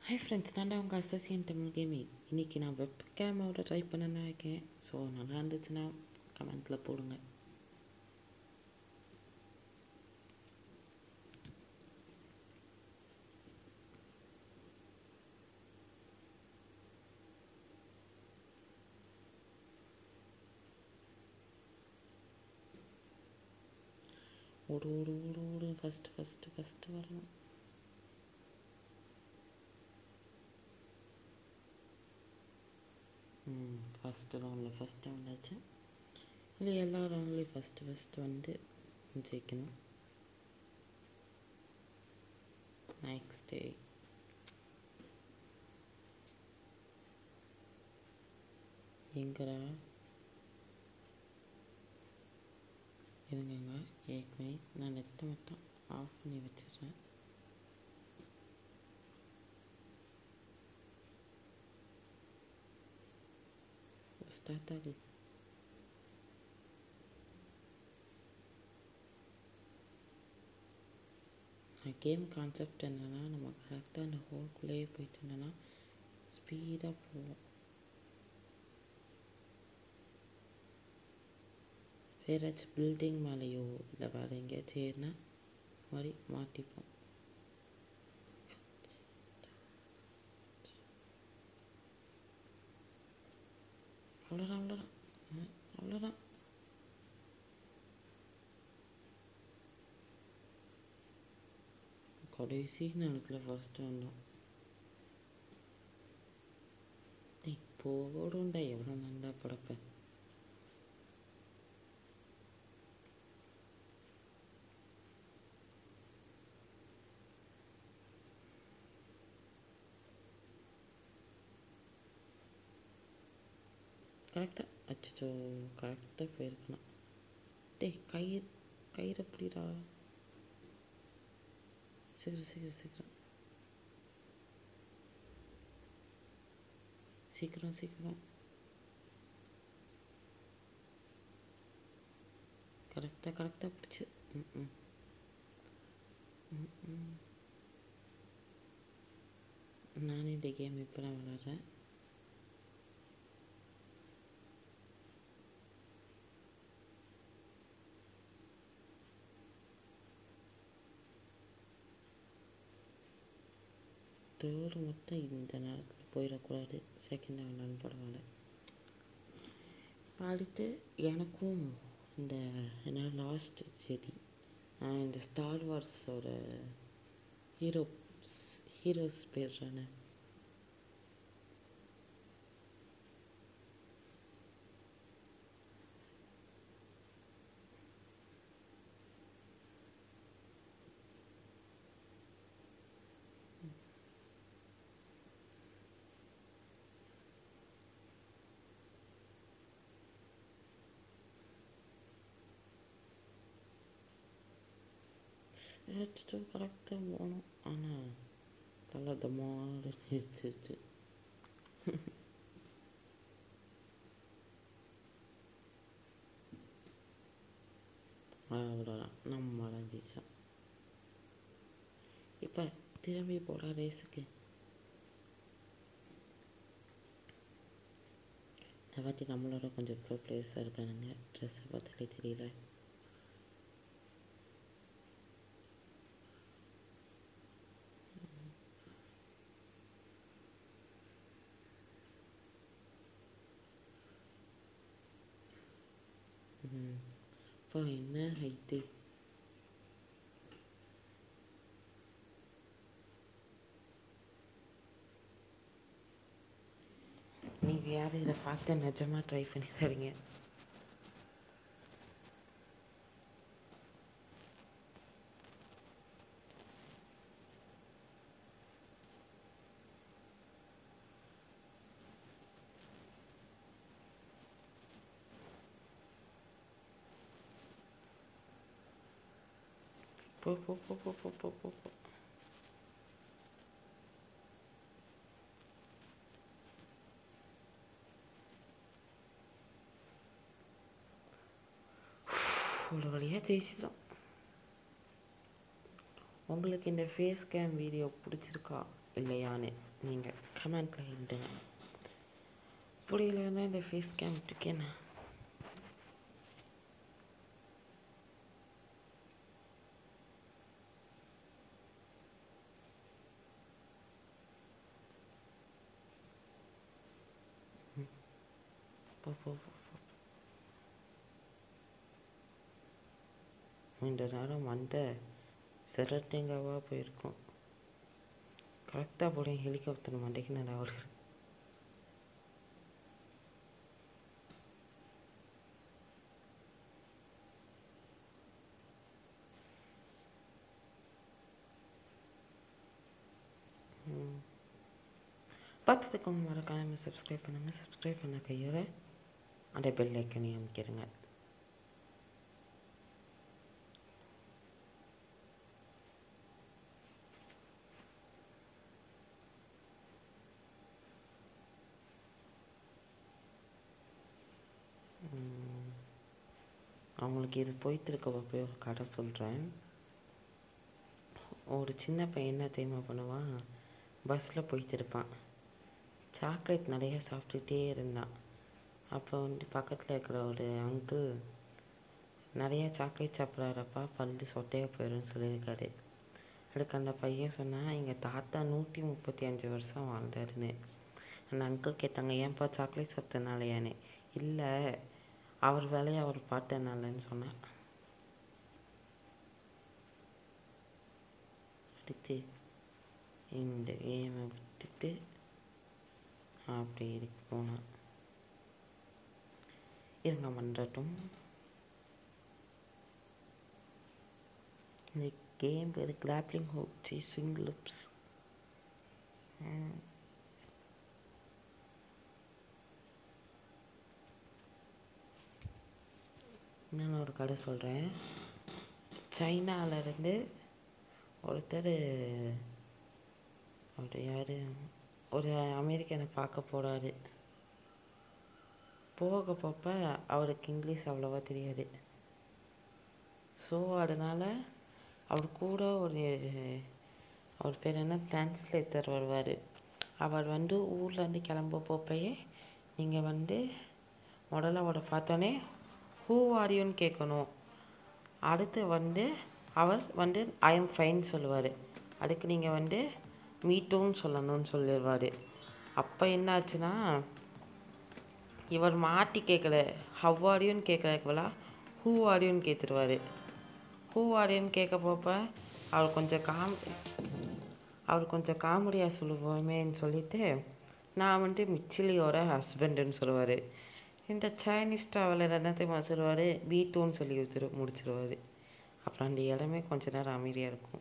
Hi friends நான் உங்கள் அசசியன் Tamil gaming இன்றைக்கி நான் வெப் கேமோட ட்ரை பண்ண இருக்கேன் ஸோ நல்லா இருந்துச்சுன்னா கமெண்ட்டில் போடுங்க ஓடு ஓடு ஓடு ஓடு ஃபஸ்ட்டு ஃபஸ்ட்டு ஃபஸ்ட்டு வரணும் ம் ஃபஸ்ட்டு ரவுண்டில் ஃபஸ்ட்டு வந்தாச்சு இல்லை எல்லா ரவுண்ட்லேயும் ஃபஸ்ட்டு ஃபஸ்ட்டு வந்து ஜெயிக்கணும் நெக்ஸ்ட்டு எங்கடா இருங்கங்க ஏக் மினிட் நான் நெட்டை மட்டும் ஆஃப் பண்ணி வச்சிடுறேன் ஸ்டார்ட் ஆகுது கேம் கான்செப்ட் என்னென்னா நம்ம கரெக்டாக அந்த ஹோல்குள்ளேயே போயிட்டு இருந்தோன்னா ஸ்பீடாக போவோம் வேறாச்சும் பில்டிங் மேலேயோ இல்லை வேறு எங்கேயாச்சும் ஏறினா மாதிரி மாட்டிப்போம் அவ்வளோதான் அவ்வளோதான் அவ்வளோதான் கடைசி நேரத்தில் ஃபஸ்ட்டு வந்தோம் டேய் போடும்டா எவ்வளோ நல்லா படப்பேன் கரெக்டாக அச்சோ கரெக்டாக போயிருக்கணும் டேய் கயிறு கயிறு எப்படிடா சீக்கிரம் சீக்கிரம் சீக்கிரம் சீக்கிரம் சீக்கிரம் கரெக்டாக கரெக்டாக பிடிச்சி ம் ம் ம் ம் நானே இந்த கேம் இப்போ தான் விளாட்றேன் தேர்டு மட்டும் இந்த நேரத்தில் போயிடக்கூடாது செகண்ட் ஆனாலும் பரவாயில்ல அடுத்து எனக்கும் இந்த என்ன லாஸ்ட் செடி இந்த ஸ்டார் வார்ஸோட ஹீரோ ஹீரோஸ் பேர் தானே எடுத்துட்டு கரெக்டாக போகணும் ஆனால் தலை தமாடு நிறுத்திடுச்சு அவ்வளோதான் நம்ம அடைஞ்சிச்சோம் இப்போ திரும்பி போட ரேஸுக்கு இந்த வாட்டி நம்மளோட கொஞ்சம் ப்ரோ பிளேயர்ஸாக இருக்கானுங்க ட்ரெஸ்ஸை பார்த்தாலே தெரியல அப்பா என்ன ஹைட்டு நீங்கள் யாரும் இதை பார்த்து நிஜமாக ட்ரை பண்ணி தரீங்க போ போ போ போ போ போ போ போ ஒரு வழியாக ஜெயிச்சிட்டோம் உங்களுக்கு இந்த ஃபேஸ் கேம் வீடியோ பிடிச்சிருக்கா இல்லையான்னு நீங்கள் கமெண்ட்டில் எழுதுங்க புரியலன்னா இந்த ஃபேஸ் கேம் விட்டுக்கேண்ணா போ போ போ போ. இந்த நேரம் வந்த சிரட்டைங்கவா போயிருக்கும் கரெக்டாக போட ஹெலிகாப்டர் மண்டைக்கு நல்லா வருது ம். பார்த்ததுக்கு மறக்காம சப்ஸ்கிரைப் பண்ணுங்கள் சப்ஸ்கிரைப் பண்ண கையோட அந்த பெல் ஐக்கனையும் அமைக்கிறேங்க ம். அவங்களுக்கு இது போயிட்டு இருக்க போய் ஒரு கதை சொல்கிறேன் ஒரு சின்ன பையன் என்ன தெரியுமா பண்ணுவான் பஸ்ஸில் போயிட்டு இருப்பான் சாக்லேட் நிறைய சாப்பிட்டுட்டே இருந்தான் அப்போ வந்து பக்கத்தில் இருக்கிற ஒரு அங்கிள் நிறைய சாக்லேட் சாப்பிட்றாரப்பா பல்லு சொட்டையாக போயிடும்னு சொல்லியிருக்காரு அதுக்கு அந்த பையன் சொன்னான் எங்கள் தாத்தா நூற்றி முப்பத்தி அஞ்சு வருஷம் வாழ்ந்தாருன்னு அந்த அங்கிள் கேட்டாங்க ஏன்ப்பா சாக்லேட் சாப்பிட்டனாலயான்னு இல்லை அவர் வேலையை அவர் பார்த்தனாலன்னு சொன்னான் அடுத்து இந்த கேமை விட்டுட்டு அப்படி இருக்கு போனான் இருங்க மன்றட்டும் இந்த கேம் பேர் கிராப்ளிங் ஹூக் சேசிங் லிப்ஸ் இன்னொன்று ஒரு கதை சொல்கிறேன் சைனாவிலேருந்து ஒருத்தர் அவர் யார் ஒரு அமெரிக்கனை பார்க்க போகிறாரு போக போப்ப அவருக்கு இங்கிலீஷ் அவ்வளோவா தெரியாது ஸோ அதனால் அவர் கூட ஒரு அவர் பேர் என்ன டிரான்ஸ்லேட்டர் வருவார் அவர் வந்து ஊர்லேருந்து கிளம்ப போப்பையே நீங்கள் வந்து முதல்ல அவரை பார்த்தோன்னே ஹூ ஆரியோன்னு கேட்கணும் அடுத்து வந்து அவர் வந்து ஐ எம் ஃபைன் சொல்லுவார் அதுக்கு நீங்கள் வந்து மீட்டுன்னு சொல்லணும்னு சொல்லிடுவார் அப்போ என்ன ஆச்சுன்னா இவர் மாற்றி கேட்கல ஹவ் ஆரியோன்னு கேட்கறதுக்குவலா ஹூ ஆரியோன்னு கேட்டுருவார் ஹூ ஆரியோன்னு கேட்க போப்ப அவர் கொஞ்சம் காம் அவர் கொஞ்சம் காமெடியாக சொல்லுவோமேன்னு சொல்லிட்டு நான் வந்து மிச்சிலியோட ஹஸ்பண்டுன்னு சொல்லுவார் இந்த சைனீஸ் ட்ராவலர் என்ன தெரியுமா சொல்லுவார் வீட்டுன்னு சொல்லி வச்சிரு முடிச்சிருவார் அப்புறம் அந்த இடமே கொஞ்ச நேரம் அமைதியாக இருக்கும்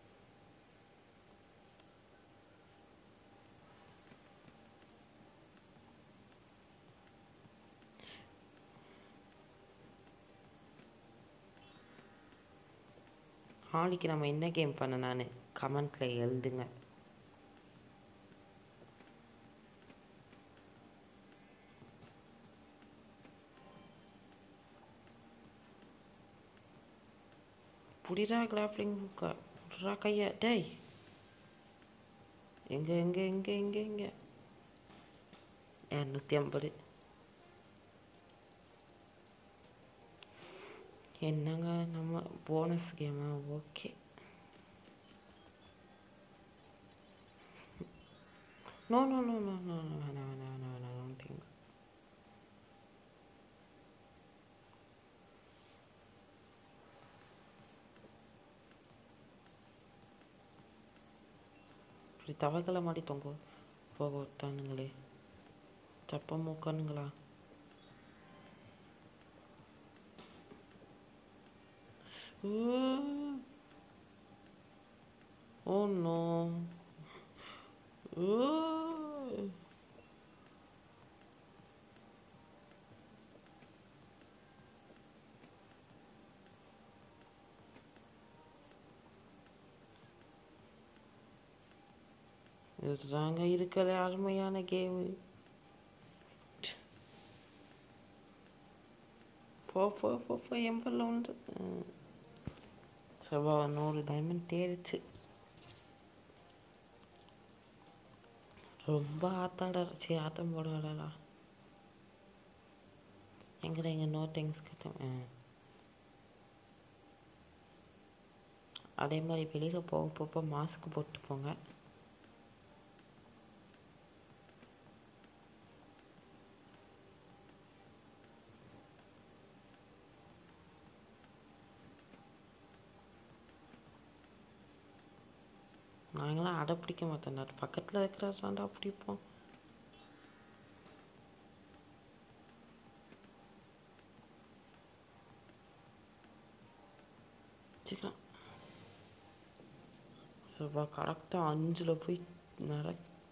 நாளைக்கு நம்ம என்ன கேம் பண்ணலான்னு கமெண்ட்டில் எழுதுங்க புடிடா கிராப்ளிங் புடிடா கைய டேய் எங்க எங்க எங்க எங்க எங்க இரநூத்தி ஐம்பது என்னங்க நம்ம போனஸ் கேமா okay no no no no no வேணாம் வேணாம் வேணாம் வேணாம் வேணாம் இப்படி தவக்கலை மாட்டி தொங்க போக விட்டானுங்களே சப்ப மூக்கானுங்களா ஓ நோ இதுதாங்க இருக்கிற அருமையான கேமு போ போ போ போ எம்பல்ல உண்டு ம். செவ்வா நூறு டைமண்ட் தேடிச்சு ரொம்ப ஆத்தாட சரி ஆட்டம் போட விடலா எங்கடா எங்க நோ தேங்க்ஸ் கிட்ட அதே மாதிரி வெளியில் போக போக மாஸ்க் போட்டு போங்க நாங்களாம் அடை பிடிக்க மாட்டோம்டா பக்கத்தில் இருக்கிறதாண்டா பிடிப்போம் சீக்கிரம் செவ்வா கரெக்டாக அஞ்சில் போய் நட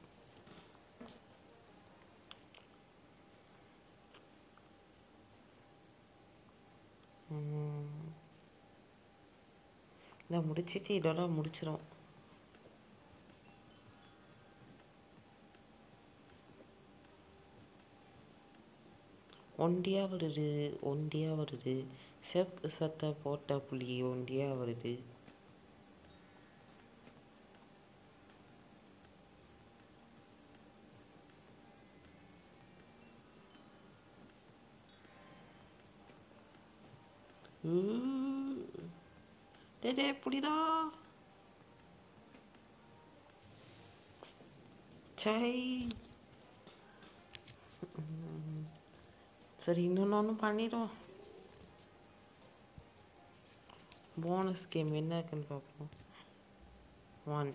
இதை முடிச்சிட்டு இதோட முடிச்சிடும் ஒண்டியா வருது ஒண்டியா வருது செப் சட்டை போட்ட புலி ஒண்டியா வருது டே டே புடிடா சை சரி இன்னொன்று ஒன்றும் பண்ணிடும் போனஸ் கேம் என்ன இருக்குன்னு பார்ப்போம் ஒன்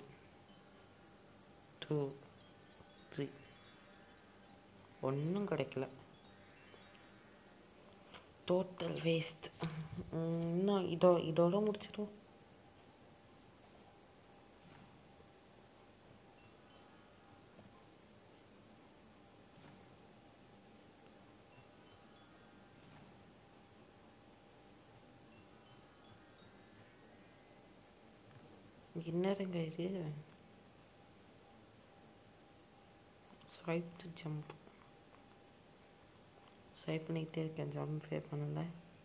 டூ த்ரீ ஒன்றும் கிடைக்கல டோட்டல் வேஸ்ட் இன்னும் இதோ இதோட முடிச்சிடும் என்னருங்க இது ஸ்வைப் டு ஜம்ப் ஸ்வைப் பண்ணிக்கிட்டே இருக்கேன் ஜம்ப் பே பண்ணல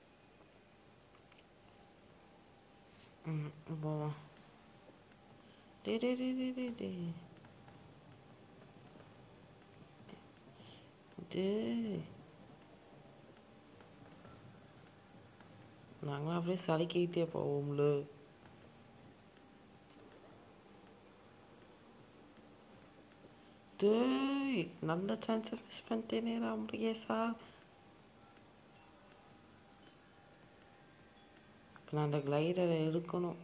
ம் போவோம் டே டே டே டே டே டே டேய் நாங்களாம் அப்படியே சலிக்கிட்டே போவோம்ல டேய் நல்ல சான்ஸை மிஸ் பண்ணிட்டேனேடா முருகேசா இப்போ நான் அந்த கிளைடரை எடுக்கணும்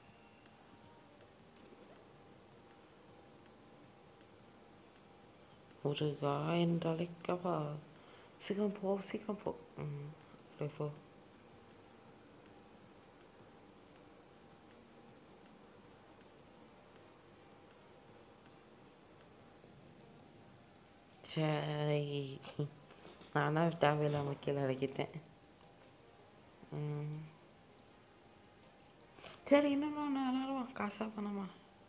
முருகா என்று அழைக்கவா சீக்கிரம் போ சீக்கிரம் போ ம் அப்படியே போ சரி நானா தேவையில்லாமல் கீழே இறக்கிட்டேன் ம். சரி இன்னொன்று ஒன்று விளாடுவோம் காசா பணமா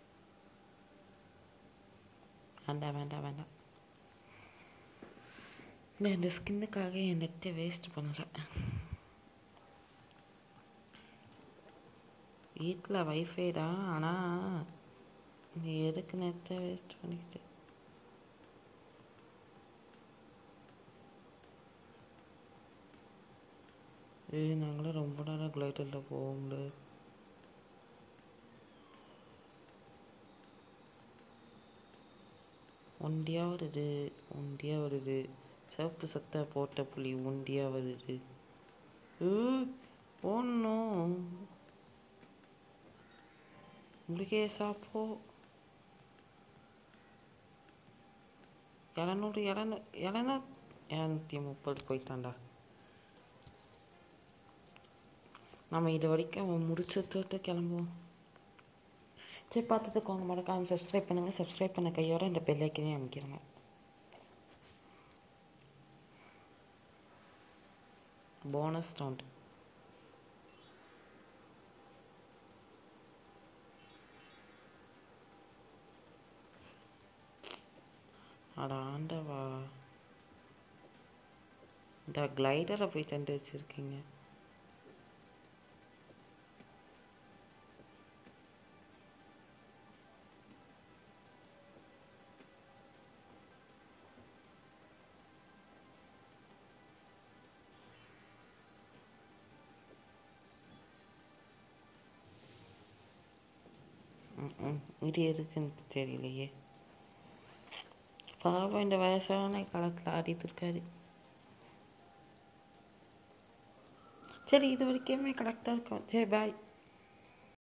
வேண்டாம் வேண்டாம் வேண்டாம் இந்த இந்த ஸ்கின்னுக்காக என் நெட்டை வேஸ்ட் பண்ணல வீட்டில் வைஃபை தான் ஆனால் நீ எதுக்கு நெட்டை வேஸ்ட் பண்ணிக்கிட்டு ஏய் நாங்களாம் ரொம்ப நேரம் கிளைடரில் போவோம்ல ஒண்டியா வருது ஒண்டியா வருது சிவப்பு சட்டை போட்ட புலி ஒண்டியா வருது ஒன்றும் முருகேசா போ இரநூறு இரநூ இரநூ இரநூத்தி முப்பது போயிட்டான்டா நம்ம இது வரைக்கும் முடிச்சது கிளம்புவோம் சரி பார்த்துட்டுக்கோங்க மறக்காம சப்ஸ்கிரைப் பண்ணுங்கள் சப்ஸ்கிரைப் பண்ண கையோட இந்த பெல்லைக்கனே அமைக்கிறேங்க போனஸ் ரவுண்ட் அட ஆண்டவா இந்த கிளைடரை போய் தண்டு வச்சுருக்கீங்க ம் இது எதுக்குன்னு தெரியலையே பாவம் இந்த வயசான காலத்தில் ஆடிட்டு இருக்காரு சரி இது வரைக்குமே கரெக்டாக இருக்கும் சரி பாய்